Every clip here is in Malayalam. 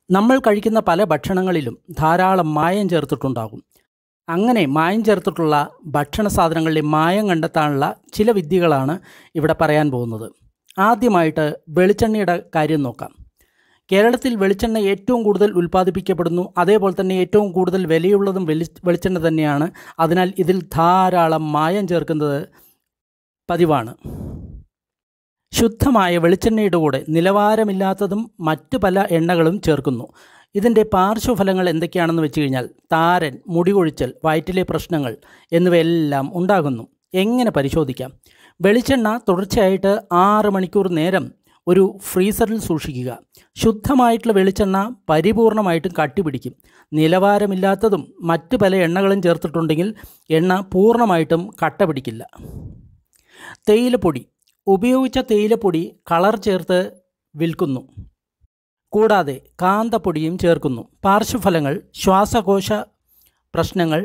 നമ്മൾ കഴിക്കുന്ന പല ഭക്ഷണങ്ങളിലും ധാരാളം മായം ചേർത്തിട്ടുണ്ടാകും അങ്ങനെ മായം ചേർത്തിട്ടുള്ള ഭക്ഷണ സാധനങ്ങളിലെ മായം കണ്ടെത്താനുള്ള ചില വിദ്യകളാണ് ഇവിടെ പറയാൻ പോകുന്നത് ആദ്യമായിട്ട് വെളിച്ചെണ്ണയുടെ കാര്യം നോക്കാം കേരളത്തിൽ വെളിച്ചെണ്ണ ഏറ്റവും കൂടുതൽ ഉൽപ്പാദിപ്പിക്കപ്പെടുന്നു അതേപോലെ തന്നെ ഏറ്റവും കൂടുതൽ വിലയുള്ളതും വെളി വെളിച്ചെണ്ണ തന്നെയാണ് അതിനാൽ ഇതിൽ ധാരാളം മായം ചേർക്കുന്നത് പതിവാണ് ശുദ്ധമായ വെളിച്ചെണ്ണയുടെ കൂടെ നിലവാരമില്ലാത്തതും മറ്റു പല എണ്ണകളും ചേർക്കുന്നു ഇതിൻ്റെ പാർശ്വഫലങ്ങൾ എന്തൊക്കെയാണെന്ന് വെച്ച് കഴിഞ്ഞാൽ താരൻ മുടികൊഴിച്ചൽ വയറ്റിലെ പ്രശ്നങ്ങൾ എന്നിവയെല്ലാം ഉണ്ടാകുന്നു എങ്ങനെ പരിശോധിക്കാം വെളിച്ചെണ്ണ തുടർച്ചയായിട്ട് ആറ് മണിക്കൂർ നേരം ഒരു ഫ്രീസറിൽ സൂക്ഷിക്കുക ശുദ്ധമായിട്ടുള്ള വെളിച്ചെണ്ണ പരിപൂർണമായിട്ടും കട്ടിപിടിക്കും നിലവാരമില്ലാത്തതും മറ്റു പല എണ്ണകളും ചേർത്തിട്ടുണ്ടെങ്കിൽ എണ്ണ പൂർണ്ണമായിട്ടും കട്ട പിടിക്കില്ല തേയിലപ്പൊടി ഉപയോഗിച്ച തേയിലപ്പൊടി കളർ ചേർത്ത് വിൽക്കുന്നു കൂടാതെ കാന്തപ്പൊടിയും ചേർക്കുന്നു പാർശ്വഫലങ്ങൾ ശ്വാസകോശ പ്രശ്നങ്ങൾ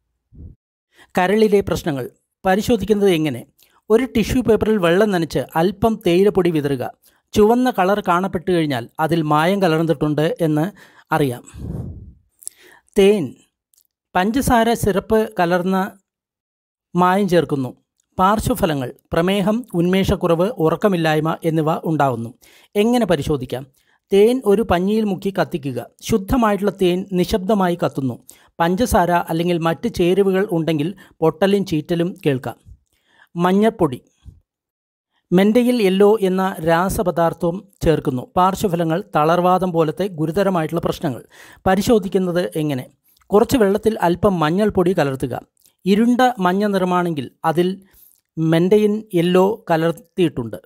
കരളിലെ പ്രശ്നങ്ങൾ പരിശോധിക്കുന്നത് എങ്ങനെ ഒരു ടിഷ്യൂ പേപ്പറിൽ വെള്ളം നനച്ച് അല്പം തേയിലപ്പൊടി വിതറുക ചുവന്ന കളർ കാണപ്പെട്ടു കഴിഞ്ഞാൽ അതിൽ മായം കലർന്നിട്ടുണ്ട് എന്ന് അറിയാം തേൻ പഞ്ചസാര സിറപ്പ് കലർന്ന മായം ചേർക്കുന്നു പാർശ്വഫലങ്ങൾ പ്രമേഹം ഉന്മേഷക്കുറവ് ഉറക്കമില്ലായ്മ എന്നിവ ഉണ്ടാകുന്നു എങ്ങനെ പരിശോധിക്കാം തേൻ ഒരു പഞ്ഞിയിൽ മുക്കി കത്തിക്കുക ശുദ്ധമായിട്ടുള്ള തേൻ നിശബ്ദമായി കത്തുന്നു പഞ്ചസാര അല്ലെങ്കിൽ മറ്റ് ചേരുവകൾ ഉണ്ടെങ്കിൽ പൊട്ടലും ചീറ്റലും കേൾക്കാം മഞ്ഞൾപ്പൊടി മെൻഡയിൽ യെല്ലോ എന്ന രാസപദാർത്ഥവും ചേർക്കുന്നു പാർശ്വഫലങ്ങൾ തളർവാദം പോലത്തെ ഗുരുതരമായിട്ടുള്ള പ്രശ്നങ്ങൾ പരിശോധിക്കുന്നത് എങ്ങനെ കുറച്ച് വെള്ളത്തിൽ അല്പം മഞ്ഞൾപ്പൊടി കലർത്തുക ഇരുണ്ട മഞ്ഞ നിറമാണെങ്കിൽ അതിൽ മെൻഡയിൻ യെല്ലോ കലർത്തിയിട്ടുണ്ട്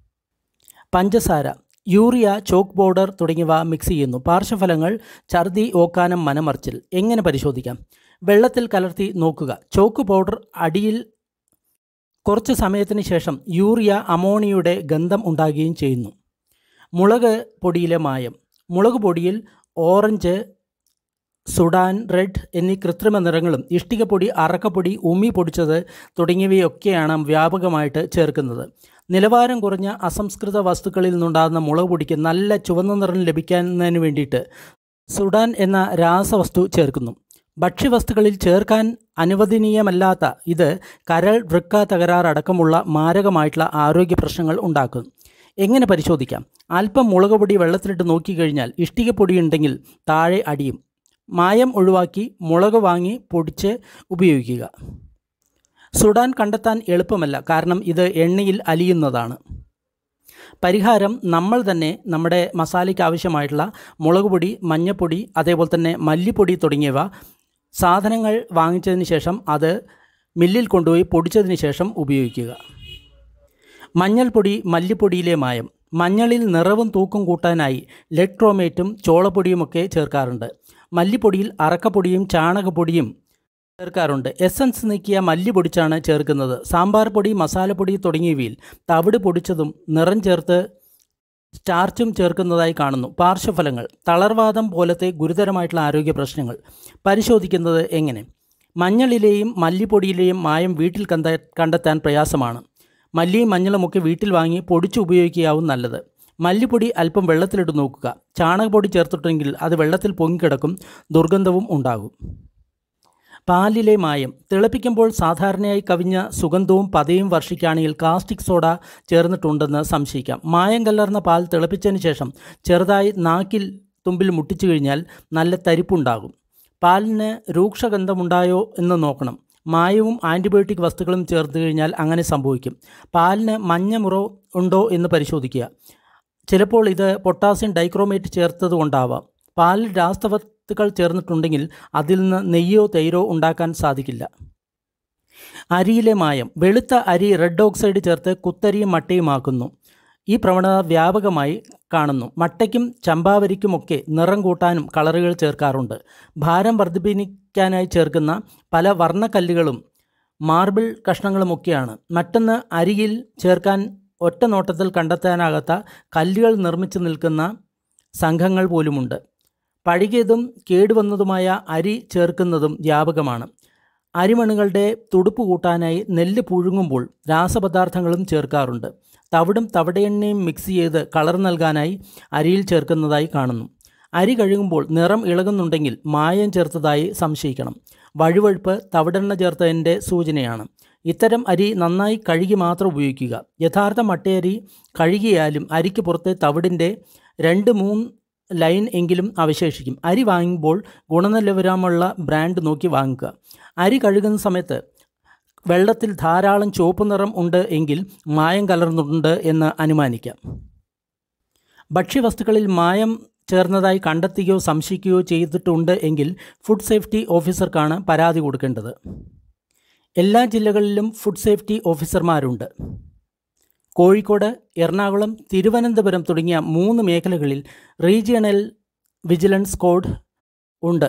പഞ്ചസാര യൂറിയ ചോക്ക് പൗഡർ തുടങ്ങിയവ മിക്സ് ചെയ്യുന്നു പാർശ്വഫലങ്ങൾ ഛർദി ഓക്കാനം മനമറിച്ചിൽ എങ്ങനെ പരിശോധിക്കാം വെള്ളത്തിൽ കലർത്തി നോക്കുക ചോക്ക് പൗഡർ അടിയിൽ കുറച്ച് സമയത്തിന് ശേഷം യൂറിയ അമോണിയയുടെ ഗന്ധം ഉണ്ടാകുകയും ചെയ്യുന്നു മുളക് പൊടിയിലെ മായം മുളക് പൊടിയിൽ ഓറഞ്ച് സുഡാൻ റെഡ് എന്നീ കൃത്രിമ നിറങ്ങളും ഇഷ്ടികപ്പൊടി അറക്കപ്പൊടി ഉമ്മി പൊടിച്ചത് തുടങ്ങിയവയൊക്കെയാണ് വ്യാപകമായിട്ട് ചേർക്കുന്നത് നിലവാരം കുറഞ്ഞ അസംസ്കൃത വസ്തുക്കളിൽ നിന്നുണ്ടാകുന്ന മുളക് പൊടിക്ക് നല്ല ചുവന്ന നിറം ലഭിക്കുന്നതിന് വേണ്ടിയിട്ട് സുഡാൻ എന്ന രാസവസ്തു ചേർക്കുന്നു ഭക്ഷ്യവസ്തുക്കളിൽ ചേർക്കാൻ അനുവദനീയമല്ലാത്ത ഇത് കരൾ വൃക്ക തകരാറടക്കമുള്ള മാരകമായിട്ടുള്ള ആരോഗ്യ പ്രശ്നങ്ങൾ ഉണ്ടാക്കും എങ്ങനെ പരിശോധിക്കാം അല്പം മുളക് പൊടി വെള്ളത്തിലിട്ട് നോക്കിക്കഴിഞ്ഞാൽ ഇഷ്ടികപ്പൊടി ഉണ്ടെങ്കിൽ താഴെ അടിയും മായം ഒഴിവാക്കി മുളക് വാങ്ങി പൊടിച്ച് ഉപയോഗിക്കുക സുഡാൻ കണ്ടെത്താൻ എളുപ്പമല്ല കാരണം ഇത് എണ്ണയിൽ അലിയുന്നതാണ് പരിഹാരം നമ്മൾ തന്നെ നമ്മുടെ മസാലയ്ക്ക് ആവശ്യമായിട്ടുള്ള മുളക് പൊടി മഞ്ഞപ്പൊടി അതേപോലെ തന്നെ മല്ലിപ്പൊടി തുടങ്ങിയവ സാധനങ്ങൾ വാങ്ങിച്ചതിന് ശേഷം അത് മില്ലിൽ കൊണ്ടുപോയി പൊടിച്ചതിന് ശേഷം ഉപയോഗിക്കുക മഞ്ഞൾപ്പൊടി മല്ലിപ്പൊടിയിലെ മായം മഞ്ഞളിൽ നിറവും തൂക്കും കൂട്ടാനായി ലെക്ട്രോമേറ്റും ചോളപ്പൊടിയുമൊക്കെ ചേർക്കാറുണ്ട് മല്ലിപ്പൊടിയിൽ അറക്കപ്പൊടിയും ചാണകപ്പൊടിയും ചേർക്കാറുണ്ട് എസൻസ് നീക്കിയ മല്ലി പൊടിച്ചാണ് ചേർക്കുന്നത് സാമ്പാർ പൊടി മസാലപ്പൊടി തുടങ്ങിയവയിൽ തവിട് പൊടിച്ചതും നിറം ചേർത്ത് സ്റ്റാർച്ചും ചേർക്കുന്നതായി കാണുന്നു പാർശ്വഫലങ്ങൾ തളർവാദം പോലത്തെ ഗുരുതരമായിട്ടുള്ള ആരോഗ്യ പ്രശ്നങ്ങൾ പരിശോധിക്കുന്നത് എങ്ങനെ മഞ്ഞളിലെയും മല്ലിപ്പൊടിയിലെയും മായം വീട്ടിൽ കണ്ട കണ്ടെത്താൻ പ്രയാസമാണ് മല്ലിയും മഞ്ഞളുമൊക്കെ വീട്ടിൽ വാങ്ങി പൊടിച്ച് ഉപയോഗിക്കുകയാവും നല്ലത് മല്ലിപ്പൊടി അല്പം വെള്ളത്തിലിട്ട് നോക്കുക ചാണകപ്പൊടി ചേർത്തിട്ടെങ്കിൽ അത് വെള്ളത്തിൽ പൊങ്ങിക്കിടക്കും ദുർഗന്ധവും ഉണ്ടാകും പാലിലെ മായം തിളപ്പിക്കുമ്പോൾ സാധാരണയായി കവിഞ്ഞ സുഗന്ധവും പതയും വർഷിക്കുകയാണെങ്കിൽ കാസ്റ്റിക് സോഡ ചേർന്നിട്ടുണ്ടെന്ന് സംശയിക്കാം മായം കലർന്ന പാൽ തിളപ്പിച്ചതിന് ശേഷം ചെറുതായി നാക്കിൽ തുമ്പിൽ മുട്ടിച്ചു കഴിഞ്ഞാൽ നല്ല തരിപ്പുണ്ടാകും പാലിന് രൂക്ഷഗന്ധമുണ്ടായോ എന്ന് നോക്കണം മായവും ആൻറ്റിബയോട്ടിക് വസ്തുക്കളും ചേർത്ത് കഴിഞ്ഞാൽ അങ്ങനെ സംഭവിക്കും പാലിന് മഞ്ഞ മുറ ഉണ്ടോ എന്ന് പരിശോധിക്കുക ചിലപ്പോൾ ഇത് പൊട്ടാസ്യം ഡൈക്രോമേറ്റ് ചേർത്തത് കൊണ്ടാവാം പാലിൽ രാസവസ്തുക്കൾ ചേർന്നിട്ടുണ്ടെങ്കിൽ അതിൽ നിന്ന് നെയ്യോ തൈരോ ഉണ്ടാക്കാൻ സാധിക്കില്ല അരിയിലെ മായം വെളുത്ത അരി റെഡ് ഓക്സൈഡ് ചേർത്ത് കുത്തരിയും മട്ടയുമാക്കുന്നു ഈ പ്രവണത വ്യാപകമായി കാണുന്നു മട്ടയ്ക്കും ചമ്പാവരിക്കുമൊക്കെ നിറം കൂട്ടാനും കളറുകൾ ചേർക്കാറുണ്ട് ഭാരം വർദ്ധിപ്പിക്കാനായി ചേർക്കുന്ന പല വർണ്ണക്കല്ലുകളും മാർബിൾ കഷ്ണങ്ങളുമൊക്കെയാണ് മറ്റൊന്ന് അരിയിൽ ചേർക്കാൻ ഒറ്റ നോട്ടത്തിൽ കണ്ടെത്താനാകാത്ത കല്ലുകൾ നിർമ്മിച്ചു നിൽക്കുന്ന സംഘങ്ങൾ പോലുമുണ്ട് പഴകിയതും കേടുവന്നതുമായ അരി ചേർക്കുന്നതും വ്യാപകമാണ് അരിമണികളുടെ തുടുപ്പ് കൂട്ടാനായി നെല്ല് പുഴുങ്ങുമ്പോൾ രാസപദാർത്ഥങ്ങളും ചേർക്കാറുണ്ട് തവിടും തവിടെയെണ്ണയും മിക്സ് ചെയ്ത് കളർ നൽകാനായി അരിയിൽ ചേർക്കുന്നതായി കാണുന്നു അരി കഴുകുമ്പോൾ നിറം ഇളകുന്നുണ്ടെങ്കിൽ മായം ചേർത്തതായി സംശയിക്കണം വഴുവഴുപ്പ് തവിടെണ്ണ ചേർത്തതിൻ്റെ സൂചനയാണ് ഇത്തരം അരി നന്നായി കഴുകി മാത്രം ഉപയോഗിക്കുക യഥാർത്ഥ മട്ടയരി കഴുകിയാലും അരിക്ക് പുറത്തെ തവിടിൻ്റെ രണ്ട് മൂന്ന് ലൈൻ എങ്കിലും അവശേഷിക്കും അരി വാങ്ങുമ്പോൾ ഗുണനിലവാരമുള്ള ബ്രാൻഡ് നോക്കി വാങ്ങുക അരി കഴുകുന്ന സമയത്ത് വെള്ളത്തിൽ ധാരാളം ചുവപ്പ് നിറം ഉണ്ട് എങ്കിൽ മായം കലർന്നിട്ടുണ്ട് എന്ന് അനുമാനിക്കാം ഭക്ഷ്യവസ്തുക്കളിൽ മായം ചേർന്നതായി കണ്ടെത്തുകയോ സംശയിക്കുകയോ ചെയ്തിട്ടുണ്ട് എങ്കിൽ ഫുഡ് സേഫ്റ്റി ഓഫീസർക്കാണ് പരാതി കൊടുക്കേണ്ടത് എല്ലാ ജില്ലകളിലും ഫുഡ് സേഫ്റ്റി ഓഫീസർമാരുണ്ട് കോഴിക്കോട് എറണാകുളം തിരുവനന്തപുരം തുടങ്ങിയ മൂന്ന് മേഖലകളിൽ റീജിയണൽ വിജിലൻസ് കോഡ് ഉണ്ട്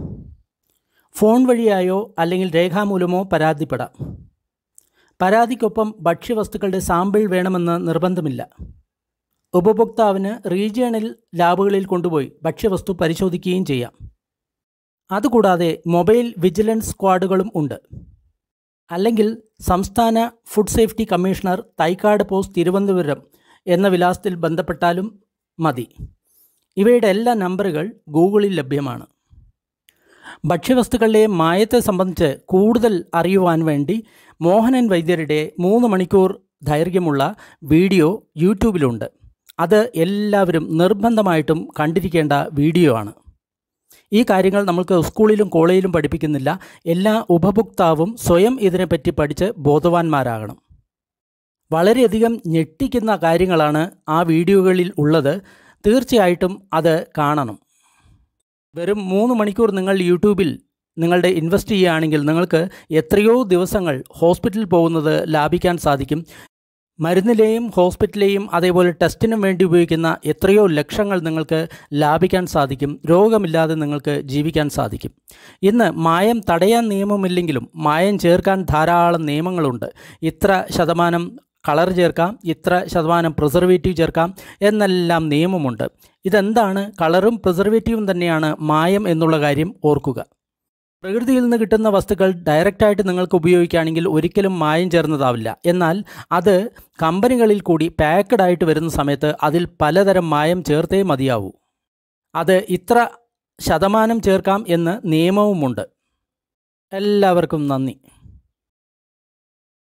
ഫോൺ വഴിയായോ അല്ലെങ്കിൽ രേഖാമൂലമോ പരാതിപ്പെടാം പരാതിക്കൊപ്പം ഭക്ഷ്യവസ്തുക്കളുടെ സാമ്പിൾ വേണമെന്ന് നിർബന്ധമില്ല ഉപഭോക്താവിന് റീജിയണൽ ലാബുകളിൽ കൊണ്ടുപോയി ഭക്ഷ്യവസ്തു പരിശോധിക്കുകയും ചെയ്യാം അതുകൂടാതെ മൊബൈൽ വിജിലൻസ് സ്ക്വാഡുകളും ഉണ്ട് അല്ലെങ്കിൽ സംസ്ഥാന food safety commissioner Thycaud post Thiruvananthapuram എന്ന വിലാസത്തിൽ ബന്ധപ്പെട്ടാലും മതി ഇവയുടെ എല്ലാ നമ്പറുകൾ ഗൂഗിളിൽ ലഭ്യമാണ് ഭക്ഷ്യവസ്തുക്കളിലെ മായത്തെ സംബന്ധിച്ച് കൂടുതൽ അറിയുവാൻ വേണ്ടി മോഹനൻ വൈദ്യരുടെ മൂന്ന് മണിക്കൂർ ദൈർഘ്യമുള്ള വീഡിയോ യൂട്യൂബിലുണ്ട് അത് എല്ലാവരും നിർബന്ധമായിട്ടും കണ്ടിരിക്കേണ്ട വീഡിയോ ആണ് ഈ കാര്യങ്ങൾ നമ്മൾക്ക് സ്കൂളിലും കോളേജിലും പഠിപ്പിക്കുന്നില്ല എല്ലാ ഉപഭോക്താവും സ്വയം ഇതിനെപ്പറ്റി പഠിച്ച് ബോധവാന്മാരാകണം വളരെയധികം ഞെട്ടിക്കുന്ന കാര്യങ്ങളാണ് ആ വീഡിയോകളിൽ ഉള്ളത് തീർച്ചയായിട്ടും അത് കാണണം വെറും മൂന്ന് മണിക്കൂർ നിങ്ങൾ യൂട്യൂബിൽ നിങ്ങളുടെ ഇൻവെസ്റ്റ് ചെയ്യുകയാണെങ്കിൽ നിങ്ങൾക്ക് എത്രയോ ദിവസങ്ങൾ ഹോസ്പിറ്റലിൽ പോകുന്നത് ലാഭിക്കാൻ സാധിക്കും മരുന്നിലെയും ഹോസ്പിറ്റലിലെയും അതേപോലെ ടെസ്റ്റിനും വേണ്ടി ഉപയോഗിക്കുന്ന എത്രയോ ലക്ഷങ്ങൾ നിങ്ങൾക്ക് ലാഭിക്കാൻ സാധിക്കും രോഗമില്ലാതെ നിങ്ങൾക്ക് ജീവിക്കാൻ സാധിക്കും ഇന്ന് മായം തടയാൻ നിയമമില്ലെങ്കിലും മായം ചേർക്കാൻ ധാരാളം നിയമങ്ങളുണ്ട് ഇത്ര ശതമാനം കളർ ചേർക്കാം ഇത്ര ശതമാനം പ്രിസർവേറ്റീവ് ചേർക്കാം എന്നെല്ലാം നിയമമുണ്ട് ഇതെന്താണ് കളറും പ്രിസർവേറ്റീവും തന്നെയാണ് മായം എന്നുള്ള കാര്യം ഓർക്കുക പ്രകൃതിയിൽ നിന്ന് കിട്ടുന്ന വസ്തുക്കൾ ഡയറക്റ്റായിട്ട് നിങ്ങൾക്ക് ഉപയോഗിക്കുകയാണെങ്കിൽ ഒരിക്കലും മായം ചേർന്നതാവില്ല എന്നാൽ അത് കമ്പനികളിൽ കൂടി പാക്കഡ് ആയിട്ട് വരുന്ന സമയത്ത് അതിൽ പലതരം മായം ചേർത്തേ മതിയാവൂ അത് ഇത്ര ശതമാനം ചേർക്കാം എന്ന് നിയമവുമുണ്ട് എല്ലാവർക്കും നന്ദി